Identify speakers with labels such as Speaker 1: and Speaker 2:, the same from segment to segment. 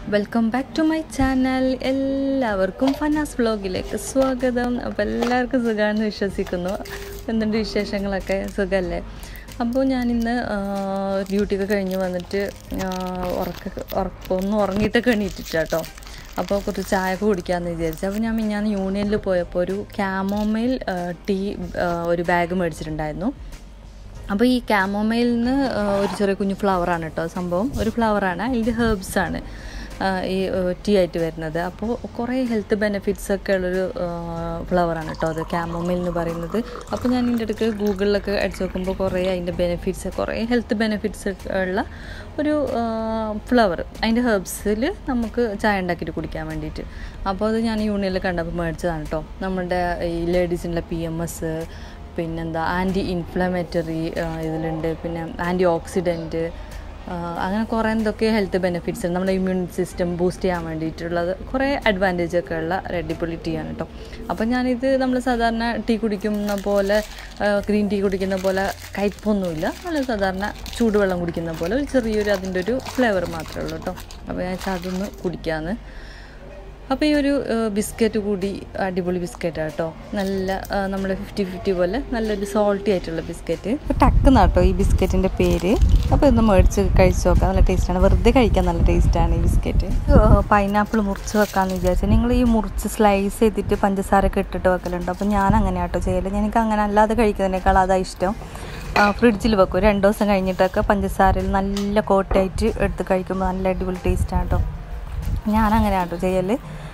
Speaker 1: welcome back to my channel എല്ലാവർക്കും ഫനാസ് വ്ലോഗിലേക്ക് സ്വാഗതം അപ്പോൾ എല്ലാവർക്കും സുഖമാണെന്ന് വിശ്വസിക്കുന്നു എന്തുണ്ട് വിശേഷങ്ങളൊക്കെ സുഖമല്ലേ അപ്പോൾ ഞാനിന്ന് ഡ്യൂട്ടിയൊക്കെ കഴിഞ്ഞ് വന്നിട്ട് ആ, ഉറക്ക ഉറക്ക ഒന്ന് ഉറങ്ങിയിട്ടൊക്കെ എണീറ്റിട്ടാട്ടോ അപ്പോൾ കുറച്ച് ചായ ഒക്കെ കുടിക്കാമെന്ന് വിചാരിച്ചു അപ്പോൾ ഞാൻ ഞാൻ യൂണിയനിൽ പോയപ്പോൾ ഒരു ക്യാമോമൈൽ ടീ ആ, ഒരു ബാഗ് മേടിച്ചിട്ടുണ്ടായിരുന്നു അപ്പോൾ ഈ ക്യാമോമൈലിൽ നിന്ന് ഒരു ചെറിയ കുഞ്ഞു ഫ്ലവറാണ് കേട്ടോ സംഭവം ഒരു ഫ്ലവറാണ് ഇത് ഹെർബ്സ് ആണ് ആ, ഈ ടീ ആയിട്ട് വരുന്നത് അപ്പോൾ കുറേ ഹെൽത്ത് ബെനിഫിറ്റ്സ് ഒക്കെ ഉള്ളൊരു ഫ്ലവറാണ് കേട്ടോ അത് ക്യാമോമൈൽ എന്ന് പറയുന്നത് അപ്പോൾ ഞാൻ ഇതിൻ്റെ ഇടയ്ക്ക് ഗൂഗിളിലൊക്കെ അടിച്ച് നോക്കുമ്പോൾ കുറേ അതിൻ്റെ ബെനിഫിറ്റ്സ് കുറേ ഹെൽത്ത് ബെനിഫിറ്റ്സ് ഉള്ള ഒരു ഫ്ലവർ അതിൻ്റെ ഹെർബ്സിൽ നമുക്ക് ചായ ഉണ്ടാക്കിയിട്ട് കുടിക്കാൻ വേണ്ടിയിട്ട് അപ്പോൾ അത് ഞാൻ യൂണിയനിൽ കണ്ടപ്പോൾ മേടിച്ചതാണ് കേട്ടോ നമ്മുടെ ഈ ലേഡീസിൻ്റെ പി എം എസ് പിന്നെന്താ ആൻറ്റി ഇൻഫ്ലമേറ്ററി ഇതിലുണ്ട് പിന്നെ ആൻറ്റി ഓക്സിഡൻറ്റ് അങ്ങനെ കുറേ എന്തൊക്കെ ഹെൽത്ത് ബെനിഫിറ്റ്സ് ഉണ്ട് നമ്മുടെ ഇമ്മ്യൂൺ സിസ്റ്റം ബൂസ്റ്റ് ചെയ്യാൻ വേണ്ടിയിട്ടുള്ളത് കുറേ അഡ്വാൻറ്റേജ് ഒക്കെ ഉള്ള റെഡിപ്പൊളി ടീ ആണ് കേട്ടോ അപ്പോൾ ഞാനിത് നമ്മൾ സാധാരണ ടീ കുടിക്കുന്ന പോലെ ഗ്രീൻ ടീ കുടിക്കുന്ന പോലെ കയ്പൊന്നുമില്ല നമ്മൾ സാധാരണ ചൂടുവെള്ളം കുടിക്കുന്ന പോലെ ഒരു ചെറിയൊരു അതിൻ്റെ ഒരു ഫ്ലേവർ മാത്രമേ ഉള്ളൂ കേട്ടോ അപ്പോൾ ഞാൻ വെച്ചാൽ അതൊന്ന് കുടിക്കാമെന്ന് അപ്പോൾ ഈ ഒരു ബിസ്ക്കറ്റ് കൂടി അടിപൊളി ബിസ്ക്കറ്റാണ് കേട്ടോ നല്ല നമ്മൾ ഫിഫ്റ്റി ഫിഫ്റ്റി പോലെ നല്ലൊരു സോൾട്ടി ആയിട്ടുള്ള ബിസ്ക്കറ്റ് അപ്പോൾ ടക്കുന്ന കേട്ടോ ഈ ബിസ്ക്കറ്റിൻ്റെ പേര് അപ്പോൾ ഇന്ന് മേടിച്ച് കഴിച്ച് നോക്കാം നല്ല ടേസ്റ്റാണ് വെറുതെ കഴിക്കാൻ നല്ല ടേസ്റ്റാണ് ഈ ബിസ്ക്കറ്റ് പൈനാപ്പിൾ മുറിച്ച് വെക്കാമെന്ന് വിചാരിച്ചു നിങ്ങൾ ഈ മുറിച്ച് സ്ലൈസ് ചെയ്തിട്ട് പഞ്ചസാരയൊക്കെ ഇട്ടിട്ട് വെക്കലുണ്ട് അപ്പോൾ ഞാൻ അങ്ങനെ കേട്ടോ ചെയ്യല് എനിക്ക് അങ്ങനെ അല്ലാതെ കഴിക്കുന്നതിനേക്കാൾ അതാ ഇഷ്ടം ഫ്രിഡ്ജിൽ വെക്കും രണ്ട് ദിവസം കഴിഞ്ഞിട്ടൊക്കെ പഞ്ചസാരയിൽ നല്ല കോട്ടായിട്ട് എടുത്ത് കഴിക്കുമ്പോൾ നല്ല അടിപൊളി ടേസ്റ്റാണ് കേട്ടോ ഞാനങ്ങനെ കേട്ടോ ചെയ്യൽ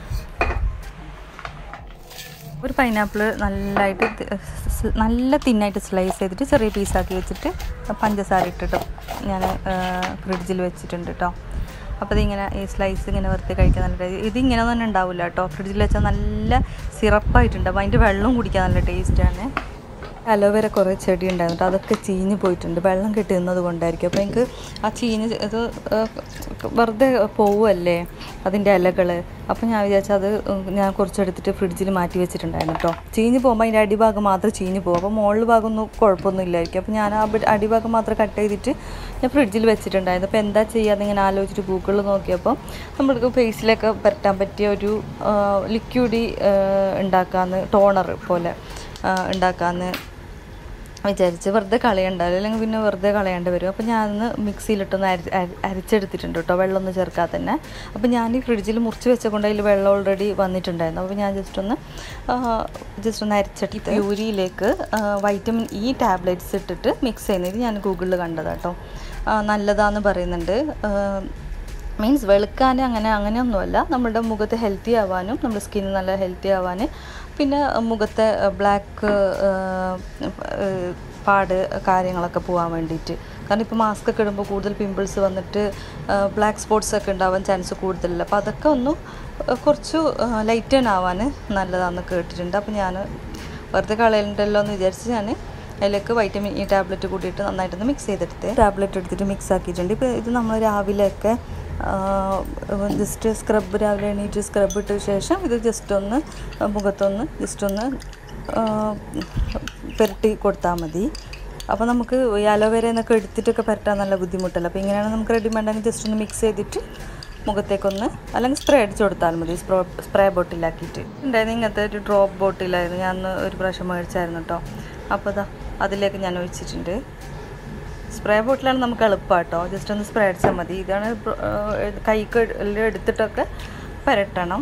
Speaker 1: ഒരു പൈനാപ്പിൾ നല്ലതായിട്ട് തി- സ് നല്ല തിന്നായിട്ട് സ്ലൈസ് ചെയ്തിട്ട് ചെറിയ പീസാക്കി വെച്ചിട്ട് പഞ്ചസാര ഇട്ടിട്ട് ഞാൻ ഫ്രിഡ്ജിൽ വെച്ചിട്ടുണ്ട് കേട്ടോ അപ്പോൾ ഇതിങ്ങനെ ഈ സ്ലൈസ് ഇങ്ങനെ വെറുതെ കഴിക്കാൻ നല്ല ടേസ്റ്റ് ഇതിങ്ങനെ തന്നെ ഉണ്ടാവില്ല കേട്ടോ ഫ്രിഡ്ജിൽ വെച്ചാൽ നല്ല സിറപ്പായിട്ടുണ്ട് അപ്പോൾ അതിൻ്റെ വെള്ളം കുടിക്കാൻ നല്ല ടേസ്റ്റാണ് അലോവേര കുറേ ചെടി ഉണ്ടായിരുന്നു കേട്ടോ അതൊക്കെ ചീഞ്ഞ് പോയിട്ടുണ്ട് വെള്ളം കിട്ടുന്നത് കൊണ്ടായിരിക്കും അപ്പോൾ എനിക്ക് ആ ചീഞ്ഞ് ഇത് ഏഹ്, വെറുതെ പോവുമല്ലേ അതിൻ്റെ ഇലകൾ അപ്പോൾ ഞാൻ വിചാരിച്ചു അത് ഞാൻ കുറച്ചെടുത്തിട്ട് ഫ്രിഡ്ജിൽ മാറ്റി വെച്ചിട്ടുണ്ടായിരുന്നു കേട്ടോ ചീഞ്ഞ് പോകുമ്പോൾ അതിൻ്റെ അടിഭാഗം മാത്രം ചീഞ്ഞ് പോകും അപ്പോൾ മുകളിൽ ഭാഗം ഒന്നും കുഴപ്പമൊന്നും ഇല്ലായിരിക്കും അപ്പോൾ ഞാൻ ആ ബി- അടിഭാഗം മാത്രം കട്ട് ചെയ്തിട്ട് ഞാൻ ഫ്രിഡ്ജിൽ വെച്ചിട്ടുണ്ടായിരുന്നു അപ്പോൾ എന്താ ചെയ്യാന്ന് ഇങ്ങനെ ആലോചിച്ചിട്ട് ഗൂഗിളിൽ നോക്കിയപ്പോൾ നമ്മൾക്ക് ഫേസിലൊക്കെ പരട്ടാൻ പറ്റിയ ഒരു ലിക്വിഡ് ഉണ്ടാക്കാമെന്ന് ടോണർ പോലെ ആ, ഉണ്ടാക്കാമെന്ന് വിചാരിച്ച് വെറുതെ കളയണ്ടല്ലോ അല്ലെങ്കിൽ പിന്നെ വെറുതെ കളയേണ്ടി വരും അപ്പോൾ ഞാനൊന്ന് മിക്സിയിലിട്ടൊന്ന് അരി അരി- അരിച്ചെടുത്തിട്ടുണ്ട് കേട്ടോ വെള്ളമൊന്നും ചേർക്കാതെ തന്നെ അപ്പോൾ ഞാൻ ഈ ഫ്രിഡ്ജിൽ മുറിച്ച് വെച്ച കൊണ്ട് അതിൽ വെള്ളം ഓൾറെഡി വന്നിട്ടുണ്ടായിരുന്നു അപ്പോൾ ഞാൻ ജസ്റ്റ് ഒന്ന് ജസ്റ്റ് ഒന്ന് അരിച്ചിട്ട് പ്യൂരിയിലേക്ക് വൈറ്റമിൻ ഇ ടാബ്ലറ്റ്സ് ഇട്ടിട്ട് മിക്സ് ചെയ്യുന്നത് ഞാൻ ഗൂഗിളിൽ കണ്ടതാണ് കേട്ടോ നല്ലതാന്ന് പറയുന്നുണ്ട് ആ, മീൻസ് വെളുക്കാൻ അങ്ങനെ അങ്ങനെയൊന്നുമല്ല നമ്മുടെ മുഖത്ത് ഹെൽത്തി ആവാനും നമ്മുടെ സ്കിൻ നല്ല ഹെൽത്തി ആവാൻ പിന്നെ മുഖത്തെ ബ്ലാക്ക് പാട് കാര്യങ്ങളൊക്കെ പോകാൻ വേണ്ടിയിട്ട് കാരണം ഇപ്പോൾ മാസ്ക് ഒക്കെ ഇടുമ്പോൾ കൂടുതൽ പിമ്പിൾസ് വന്നിട്ട് ബ്ലാക്ക് സ്പോട്ട്സ് ഒക്കെ ഉണ്ടാവാൻ ചാൻസ് കൂടുതലല്ല അപ്പോൾ അതൊക്കെ ഒന്ന് കുറച്ച് ലൈറ്റൺ ആവാൻ നല്ലതാണെന്ന് കേട്ടിട്ടുണ്ട് അപ്പോൾ ഞാൻ വെറുതെ കളയലുണ്ടല്ലോ എന്ന് വിചാരിച്ച് ഞാൻ അതിലേക്ക് വൈറ്റമിൻ ഇ ടാബ്ലറ്റ് കൂട്ടിയിട്ട് നന്നായിട്ടൊന്ന് മിക്സ് ചെയ്തെടുത്ത് ടാബ്ലറ്റ് എടുത്തിട്ട് മിക്സ് ആക്കിയിട്ടുണ്ട് ഇപ്പോൾ ഇത് നമ്മൾ രാവിലെയൊക്കെ ജസ്റ്റ് സ്ക്രബ് രാവിലെ എണീറ്റ് സ്ക്രബ് ഇട്ട ശേഷം ഇത് ജസ്റ്റ് ഒന്ന് മുഖത്തൊന്ന് ജസ്റ്റ് ഒന്ന് ആ, പുരട്ടി കൊടുത്താൽ മതി അപ്പോൾ നമുക്ക് ഈ അലോവേര എന്നൊക്കെ എടുത്തിട്ടൊക്കെ പുരട്ടാൻ നല്ല ബുദ്ധിമുട്ടല്ല അപ്പോൾ ഇങ്ങനെയാണ് നമുക്ക് റെഡി വേണ്ടെങ്കിൽ ജസ്റ്റ് ഒന്ന് മിക്സ് ചെയ്തിട്ട് മുഖത്തേക്കൊന്ന് അല്ലെങ്കിൽ സ്പ്രേ അടിച്ചു കൊടുത്താൽ മതി സ്പ്രോ സ്പ്രേ ബോട്ടിലാക്കിയിട്ട് ഉണ്ടായിരുന്നു ഇങ്ങനത്തെ ഒരു ഡ്രോപ്പ് ബോട്ടിലായിരുന്നു ഞാൻ അന്ന് ഒരു പ്രാവശ്യം മേടിച്ചായിരുന്നു കേട്ടോ അപ്പോൾ അതാ അതിലേക്ക് ഞാൻ ഒഴിച്ചിട്ടുണ്ട് സ്പ്രേ ബോട്ടിലാണ് നമുക്ക് എളുപ്പം കേട്ടോ ജസ്റ്റ് ഒന്ന് സ്പ്രേ അടിച്ചാൽ മതി ഇതാണ് ബ്ര- ഏഹ് കൈക്ക് എല്ലാം എടുത്തിട്ടൊക്കെ പുരട്ടണം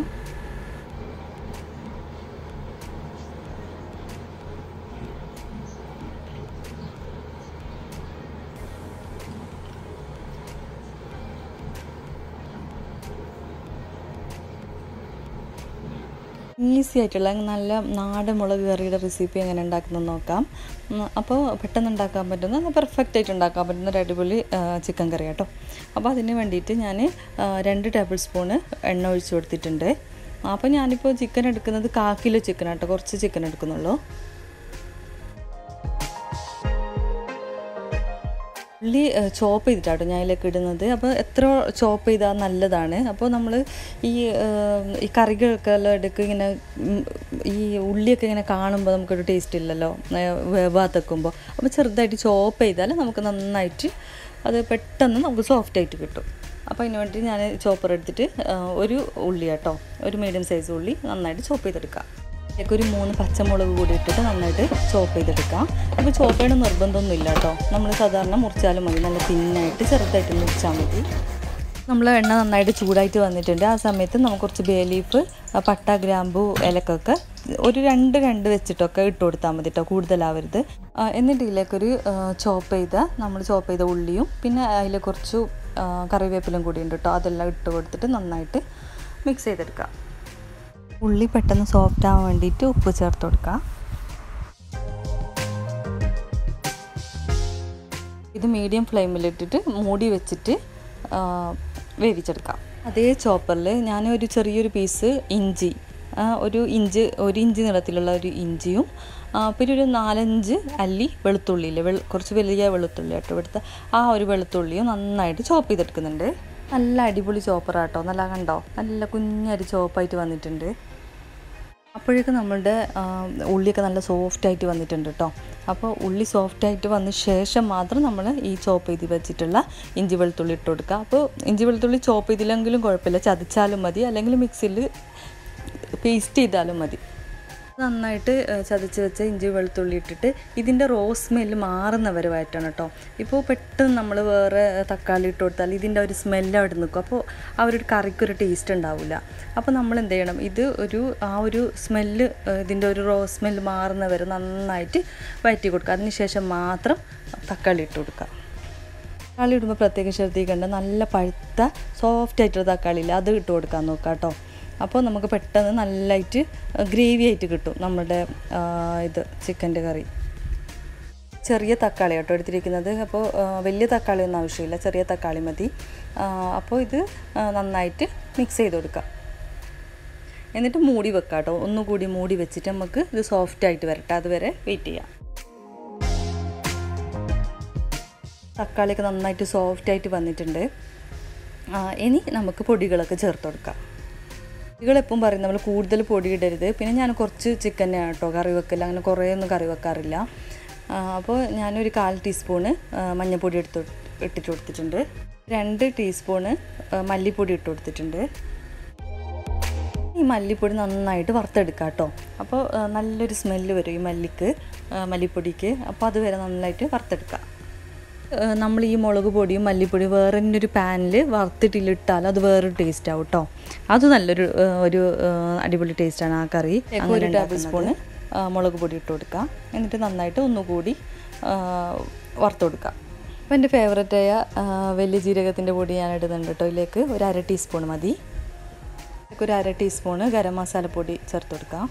Speaker 1: ഈസി ആയിട്ടുള്ള നല്ല നാടൻ മുളക് കറിയുടെ റെസിപ്പി എങ്ങനെ ഉണ്ടാക്കുന്നത് നോക്കാം ഉം, അപ്പോൾ പെട്ടെന്ന് ഉണ്ടാക്കാൻ പറ്റുന്ന പെർഫെക്റ്റ് ആയിട്ട് ഉണ്ടാക്കാൻ പറ്റുന്ന ഒരു അടിപൊളി ചിക്കൻ കറി കേട്ടോ അപ്പോൾ അതിന് വേണ്ടിയിട്ട് ഞാൻ രണ്ട് ടേബിൾ സ്പൂണ് എണ്ണ ഒഴിച്ച് കൊടുത്തിട്ടുണ്ട് അപ്പോൾ ഞാനിപ്പോൾ ചിക്കൻ എടുക്കുന്നത് കാ കിലോ ചിക്കൻ കേട്ടോ കുറച്ച് ചിക്കൻ എടുക്കുന്നുള്ളൂ ഉള്ളി ചോപ്പ് ചെയ്തിട്ടാട്ടോ ഞാൻ അതിലേക്ക് ഇടുന്നത് അപ്പോൾ എത്ര ചോപ്പ് ചെയ്താൽ നല്ലതാണ് അപ്പോൾ നമ്മൾ ഈ ഏഹ്, ഈ കറികളൊക്കെ എല്ലാം എടുക്കുക ഇങ്ങനെ ഉം, ഈ ഉള്ളിയൊക്കെ ഇങ്ങനെ കാണുമ്പോൾ നമുക്കൊരു ടേസ്റ്റ് ഇല്ലല്ലോ വേവാത്തെക്കുമ്പോൾ അപ്പോൾ ചെറുതായിട്ട് ചോപ്പ് ചെയ്താൽ നമുക്ക് നന്നായിട്ട് അത് പെട്ടെന്ന് നമുക്ക് സോഫ്റ്റ് ആയിട്ട് കിട്ടും അപ്പോൾ അതിന് വേണ്ടി ഞാൻ ചോപ്പർ എടുത്തിട്ട് ആ, ഒരു ഉള്ളി കേട്ടോ ഒരു മീഡിയം സൈസ് ഉള്ളി നന്നായിട്ട് ചോപ്പ് ചെയ്തെടുക്കാം ഇതിലേക്ക് ഒരു മൂന്ന് പച്ചമുളക് കൂടി ഇട്ടിട്ട് നന്നായിട്ട് ചോപ്പ് ചെയ്തെടുക്കാം അപ്പോൾ ചോപ്പ് ചെയ്യണ നിർബന്ധമൊന്നും ഇല്ല കേട്ടോ നമ്മൾ സാധാരണ മുറിച്ചാലും മതി നല്ല തിന്നായിട്ട് ചെറുതായിട്ട് മുറിച്ചാൽ മതി നമ്മൾ എണ്ണ നന്നായിട്ട് ചൂടായിട്ട് വന്നിട്ടുണ്ട് ആ സമയത്ത് നമുക്ക് കുറച്ച് ബേ ലീഫ് ആ, പട്ട ഗ്രാമ്പു ഇലക്കൊക്കെ ഒരു രണ്ട് രണ്ട് വെച്ചിട്ടൊക്കെ ഇട്ട് കൊടുത്താൽ മതി കേട്ടോ കൂടുതലാവരുത് ആ, എന്നിട്ട് ഇതിലേക്കൊരു ചോപ്പ് ചെയ്ത നമ്മൾ ചോപ്പ് ചെയ്ത ഉള്ളിയും പിന്നെ അതിൽ കുറച്ച് ആ, കറിവേപ്പിലും കൂടി ഉണ്ട് കേട്ടോ അതെല്ലാം ഇട്ട് കൊടുത്തിട്ട് നന്നായിട്ട് മിക്സ് ചെയ്തെടുക്കാം ഉള്ളി പെട്ടെന്ന് സോഫ്റ്റ് ആവാൻ വേണ്ടിയിട്ട് ഉപ്പ് ചേർത്ത് കൊടുക്കാം ഇത് മീഡിയം ഫ്ലെയിമിലിട്ടിട്ട് മൂടി വെച്ചിട്ട് ആ, വേവിച്ചെടുക്കാം അതേ ചോപ്പറിൽ ഞാൻ ഒരു ചെറിയൊരു പീസ് ഇഞ്ചി ആ, ഒരു ഇഞ്ച് ഒരു ഇഞ്ച് നീളത്തിലുള്ള ഒരു ഇഞ്ചിയും ആ, പിന്നെ ഒരു നാലഞ്ച് അല്ലി വെളുത്തുള്ളിയില്ലേ വെളു കുറച്ച് വലിയ വെളുത്തുള്ളി കേട്ടോ ഇവിടുത്തെ ആ ഒരു വെളുത്തുള്ളിയും നന്നായിട്ട് ചോപ്പ് ചെയ്തെടുക്കുന്നുണ്ട് നല്ല അടിപൊളി ചോപ്പറാട്ടോ നല്ല കണ്ടോ നല്ല കുഞ്ഞൊരു ചോപ്പായിട്ട് വന്നിട്ടുണ്ട് അപ്പോഴേക്കും നമ്മളുടെ ആ, ഉള്ളിയൊക്കെ നല്ല സോഫ്റ്റായിട്ട് വന്നിട്ടുണ്ട് കേട്ടോ അപ്പോൾ ഉള്ളി സോഫ്റ്റായിട്ട് വന്ന ശേഷം മാത്രം നമ്മൾ ഈ ചോപ്പ് ചെയ്ത് വെച്ചിട്ടുള്ള ഇഞ്ചി വെളുത്തുള്ളി ഇട്ട് കൊടുക്കുക അപ്പോൾ ഇഞ്ചി വെളുത്തുള്ളി ചോപ്പ് ചെയ്തില്ലെങ്കിലും കുഴപ്പമില്ല ചതച്ചാലും മതി അല്ലെങ്കിൽ മിക്സിയിൽ പേസ്റ്റ് ചെയ്താലും മതി നന്നായിട്ട് ഏഹ്, ചതച്ച് വെച്ച ഇഞ്ചി വെളുത്തുള്ളി ഇട്ടിട്ട് ഇതിൻ്റെ റോ സ്മെല്ല് മാറുന്ന വരെ വയറ്റണം കേട്ടോ ഇപ്പോൾ പെട്ടെന്ന് നമ്മൾ വേറെ തക്കാളി ഇട്ട് കൊടുത്താൽ ഇതിൻ്റെ ഒരു സ്മെല്ല് അവിടെ നിൽക്കും അപ്പോൾ ആ ഒരു കറിക്കൊരു ടേസ്റ്റ് ഉണ്ടാവില്ല അപ്പോൾ നമ്മൾ എന്ത് ചെയ്യണം ഇത് ഒരു ആ ഒരു സ്മെല്ല് ഇതിൻ്റെ ഒരു റോ സ്മെല്ല് മാറുന്ന വരെ നന്നായിട്ട് വയറ്റി കൊടുക്കുക അതിനുശേഷം മാത്രം തക്കാളി ഇട്ട് കൊടുക്കുക തക്കാളി ഇടുമ്പോൾ പ്രത്യേകം ശ്രദ്ധിക്കേണ്ട നല്ല പഴുത്ത സോഫ്റ്റ് ആയിട്ടുള്ള തക്കാളി ഇല്ല അത് ഇട്ട് കൊടുക്കാൻ നോക്കാം കേട്ടോ അപ്പോൾ നമുക്ക് പെട്ടെന്ന് നല്ലതായിട്ട് ഗ്രേവി ആയിട്ട് കിട്ടും നമ്മുടെ ആ, ഇത് ചിക്കൻ്റെ കറി ചെറിയ തക്കാളി കേട്ടോ എടുത്തിരിക്കുന്നത് അപ്പോൾ ആ, വലിയ തക്കാളി ഒന്നും ആവശ്യമില്ല ചെറിയ തക്കാളി മതി ആ, അപ്പോൾ ഇത് ആ, നന്നായിട്ട് മിക്സ് ചെയ്ത് കൊടുക്കാം എന്നിട്ട് മൂടി വെക്കാം കേട്ടോ ഒന്നുകൂടി മൂടി വെച്ചിട്ട് നമുക്ക് ഇത് സോഫ്റ്റ് ആയിട്ട് വരട്ടെ അതുവരെ വെയിറ്റ് ചെയ്യാം തക്കാളിയൊക്കെ നന്നായിട്ട് സോഫ്റ്റ് ആയിട്ട് വന്നിട്ടുണ്ട് ആ, ഇനി നമുക്ക് പൊടികളൊക്കെ ചേർത്ത് കൊടുക്കാം പൊടികൾ എപ്പം പറയും നമ്മൾ കൂടുതൽ പൊടി ഇടരുത് പിന്നെ ഞാൻ കുറച്ച് ചിക്കൻ കേട്ടോ കറി വെക്കില്ല അങ്ങനെ കുറേ ഒന്നും കറി വെക്കാറില്ല ആ, അപ്പോൾ ഞാനൊരു കാൽ ടീസ്പൂണ് ആ, മഞ്ഞൾപ്പൊടി എടുത്ത് ഇട്ടിട്ട് കൊടുത്തിട്ടുണ്ട് രണ്ട് ടീസ്പൂണ് ആ, മല്ലിപ്പൊടി ഇട്ട് കൊടുത്തിട്ടുണ്ട് ഈ മല്ലിപ്പൊടി നന്നായിട്ട് വറുത്തെടുക്കാം കേട്ടോ അപ്പോൾ ആ, നല്ലൊരു സ്മെല്ല് വരും ഈ മല്ലിക്ക് ആ, മല്ലിപ്പൊടിക്ക് അപ്പോൾ അതുവരെ നന്നായിട്ട് വറുത്തെടുക്കാം ഏഹ് നമ്മൾ ഈ മുളക് പൊടിയും മല്ലിപ്പൊടിയും വേറെ തന്നെ ഒരു പാനിൽ വറുത്തിട്ടിലിട്ടാൽ അത് വേറൊരു ടേസ്റ്റ് ആവും കേട്ടോ അത് നല്ലൊരു ഏഹ് ഒരു ഏഹ് അടിപൊളി ടേസ്റ്റാണ് ആ കറി ഒരു ടേബിൾ സ്പൂണ് മുളക് പൊടി ഇട്ട് കൊടുക്കുക എന്നിട്ട് നന്നായിട്ട് ഒന്നുകൂടി ഏഹ് വറുത്ത് കൊടുക്കുക അപ്പോൾ എൻ്റെ ഫേവററ്റായ വലിയ ജീരകത്തിൻ്റെ പൊടി ഞാൻ ഇടുന്നുണ്ട് കേട്ടോ ഇതിലേക്ക് ഒരു അര ടീസ്പൂൺ മതി ഇതിലേക്ക് ഒരു അര ടീസ്പൂണ് ഗരം മസാലപ്പൊടി ചേർത്ത് കൊടുക്കാം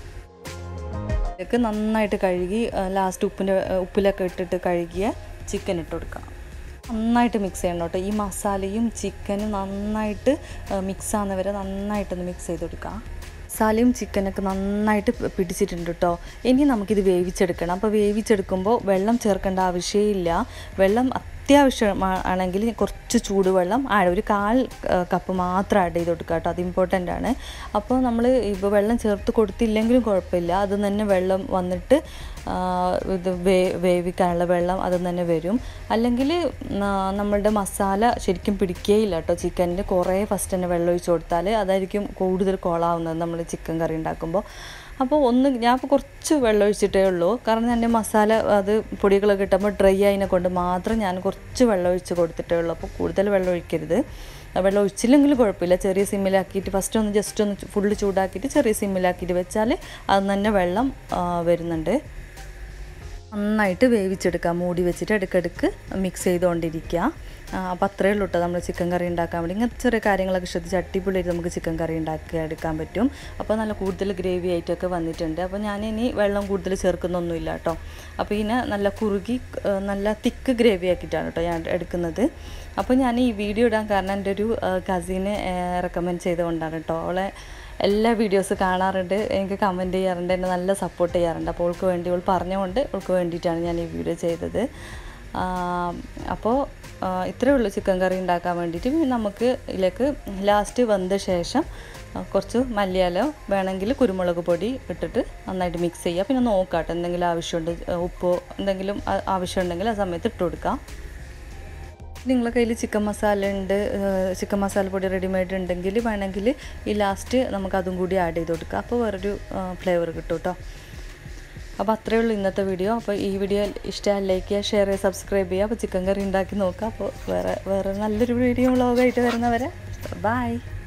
Speaker 1: ഇതിലേക്ക് നന്നായിട്ട് കഴുകി ലാസ്റ്റ് ഉപ്പിൻ്റെ ഉപ്പിലൊക്കെ ഇട്ടിട്ട് കഴുകിയ ചിക്കൻ ഇട്ട് കൊടുക്കാം നന്നായിട്ട് മിക്സ് ചെയ്യണം കേട്ടോ ഈ മസാലയും ചിക്കനും നന്നായിട്ട് മിക്സ് ആകുന്നവരെ നന്നായിട്ടൊന്ന് മിക്സ് ചെയ്ത് കൊടുക്കാം മസാലയും ചിക്കനൊക്കെ നന്നായിട്ട് പി- പിടിച്ചിട്ടുണ്ട് കേട്ടോ ഇനി നമുക്കിത് വേവിച്ചെടുക്കണം അപ്പോൾ വേവിച്ചെടുക്കുമ്പോൾ വെള്ളം ചേർക്കേണ്ട ആവശ്യമില്ല വെള്ളം അത്യാവശ്യം ആണെങ്കിൽ കുറച്ച് ചൂടുവെള്ളം ആഡ് ഒരു കാൽ ആ, കപ്പ് മാത്രം ആഡ് ചെയ്ത് കൊടുക്കുക കേട്ടോ അത് ഇമ്പോർട്ടൻ്റ് ആണ് അപ്പോൾ നമ്മൾ ഇപ്പോൾ വെള്ളം ചേർത്ത് കൊടുത്തില്ലെങ്കിലും കുഴപ്പമില്ല അത് തന്നെ വെള്ളം വന്നിട്ട് ആ, ഇത് വേ വേവിക്കാനുള്ള വെള്ളം അത് തന്നെ വരും അല്ലെങ്കിൽ നമ്മളുടെ മസാല ശരിക്കും പിടിക്കുകയില്ല കേട്ടോ ചിക്കനിൽ കുറേ ഫസ്റ്റ് തന്നെ വെള്ളം ഒഴിച്ച് കൊടുത്താൽ അതായിരിക്കും കൂടുതൽ കോളാവുന്നത് നമ്മൾ ചിക്കൻ കറി ഉണ്ടാക്കുമ്പോൾ അപ്പോൾ ഒന്ന് ഞാൻ ഇപ്പോൾ കുറച്ച് വെള്ളം ഒഴിച്ചിട്ടേ ഉള്ളൂ കാരണം എൻ്റെ മസാല അത് പൊടികളൊക്കെ ഇട്ടുമ്പോൾ ഡ്രൈ ആയതിനെ കൊണ്ട് മാത്രം ഞാൻ കുറച്ച് വെള്ളം ഒഴിച്ച് കൊടുത്തിട്ടേ ഉള്ളൂ അപ്പോൾ കൂടുതൽ വെള്ളം ഒഴിക്കരുത് വെള്ളം ഒഴിച്ചില്ലെങ്കിലും കുഴപ്പമില്ല ചെറിയ സിമ്മിലാക്കിയിട്ട് ഫസ്റ്റ് ഒന്ന് ജസ്റ്റ് ഒന്ന് ഫുള്ള് ചൂടാക്കിയിട്ട് ചെറിയ സിമ്മിലാക്കിയിട്ട് വെച്ചാൽ അത് തന്നെ വെള്ളം ആ, വരുന്നുണ്ട് നന്നായിട്ട് വേവിച്ചെടുക്കുക മൂടി വെച്ചിട്ട് ഇടയ്ക്കിടയ്ക്ക് മിക്സ് ചെയ്തുകൊണ്ടിരിക്കുക അപ്പോൾ അത്രയേ ഉള്ളൂ കേട്ടോ നമ്മൾ ചിക്കൻ കറി ഉണ്ടാക്കാൻ വേണ്ടി ഇങ്ങനത്തെ ചെറിയ കാര്യങ്ങളൊക്കെ ശ്രദ്ധിച്ച് അടിപൊളിയായിട്ട് നമുക്ക് ചിക്കൻ കറി ഉണ്ടാക്കി എടുക്കാൻ പറ്റും അപ്പോൾ നല്ല കൂടുതൽ ഗ്രേവി ആയിട്ടൊക്കെ വന്നിട്ടുണ്ട് അപ്പോൾ ഞാൻ ഇനി വെള്ളം കൂടുതൽ ചേർക്കുന്നൊന്നുമില്ല കേട്ടോ അപ്പോൾ ഇതിനെ നല്ല കുറുകി ആ, നല്ല തിക്ക് ഗ്രേവി ആക്കിയിട്ടാണ് കേട്ടോ ഞാൻ എടുക്കുന്നത് അപ്പോൾ ഞാൻ ഈ വീഡിയോ ഇടാൻ കാരണം എൻ്റെ ഒരു കസിന് റെക്കമെൻഡ് ചെയ്തുകൊണ്ടാണ് കേട്ടോ അവളെ എല്ലാ വീഡിയോസ് കാണാറുണ്ട് എനിക്ക് കമൻറ്റ് ചെയ്യാറുണ്ട് എന്നെ നല്ല സപ്പോർട്ട് ചെയ്യാറുണ്ട് അപ്പോൾ അവൾക്ക് വേണ്ടി അവൾ പറഞ്ഞുകൊണ്ട് അവൾക്ക് വേണ്ടിയിട്ടാണ് ഞാൻ ഈ വീഡിയോ ചെയ്തത് ആ, അപ്പോൾ ആ, ഇത്രയേ ഉള്ളൂ ചിക്കൻ കറി ഉണ്ടാക്കാൻ വേണ്ടിയിട്ട് പിന്നെ നമുക്ക് ഇതിലേക്ക് ലാസ്റ്റ് വെന്ത ശേഷം ആ, കുറച്ച് മല്ലിയില വേണമെങ്കിൽ കുരുമുളക് പൊടി ഇട്ടിട്ട് നന്നായിട്ട് മിക്സ് ചെയ്യുക പിന്നെ നോക്കാം കേട്ടോ എന്തെങ്കിലും ആവശ്യമുണ്ട് ആ, ഉപ്പോ എന്തെങ്കിലും ആ- ആവശ്യമുണ്ടെങ്കിൽ ആ സമയത്ത് ഇട്ട് കൊടുക്കാം നിങ്ങളെ കയ്യിൽ ചിക്കൻ മസാല ഉണ്ട് ചിക്കൻ മസാല പൊടി റെഡിമെയ്ഡ് ഉണ്ടെങ്കിൽ വേണമെങ്കിൽ ഈ ലാസ്റ്റ് നമുക്ക് അതും കൂടി ആഡ് ചെയ്ത് കൊടുക്കുക അപ്പോൾ വേറൊരു ഫ്ലേവർ കിട്ടും കേട്ടോ അപ്പോൾ അത്രയേ ഉള്ളൂ ഇന്നത്തെ വീഡിയോ അപ്പോൾ ഈ വീഡിയോ ഇഷ്ടമായി ലൈക്ക് ചെയ്യുക ഷെയർ ചെയ്യുക സബ്സ്ക്രൈബ് ചെയ്യുക അപ്പോൾ ചിക്കൻ കറി ഉണ്ടാക്കി നോക്കുക അപ്പോൾ വേറെ വേറെ നല്ലൊരു വീഡിയോ വ്ളോഗായിട്ട് വരുന്നവരെ ബായ്